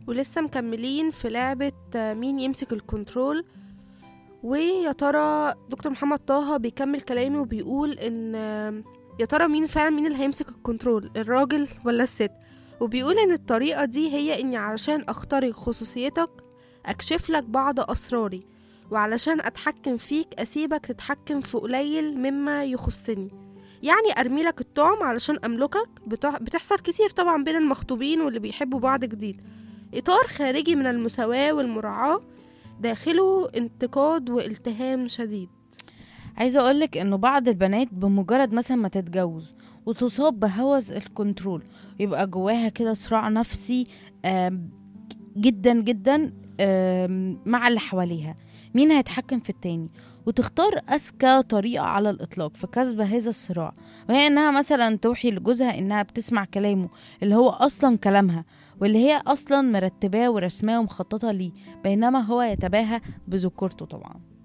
ولسه مكملين في لعبة آه، مين يمسك الكنترول ويا ترى دكتور محمد طه بيكمل كلامه وبيقول ان آه، يا ترى مين فعلا مين اللي هيمسك الكنترول الراجل ولا الست وبيقول ان الطريقة دي هي اني علشان اخترق خصوصيتك اكشف لك بعض اسراري وعلشان اتحكم فيك اسيبك تتحكم في قليل مما يخصني يعني ارمي لك الطعم علشان املكك بتح- بتحصل كتير طبعا بين المخطوبين واللي بيحبوا بعض جديد اطار خارجي من المساواة والمراعاة داخله انتقاد والتهام شديد عايزه اقولك انه بعض البنات بمجرد مثلا ما تتجوز وتصاب بهوس الكنترول يبقى جواها كده صراع نفسي آم، جدا جدا آم، مع اللي حواليها مين هيتحكم في التاني وتختار أذكى طريقة على الإطلاق في كسب هذا الصراع وهي إنها مثلا توحي لجوزها إنها بتسمع كلامه اللي هو أصلا كلامها واللي هي أصلا مرتباه ورسماه ومخططة ليه بينما هو يتباهى بذكورته طبعا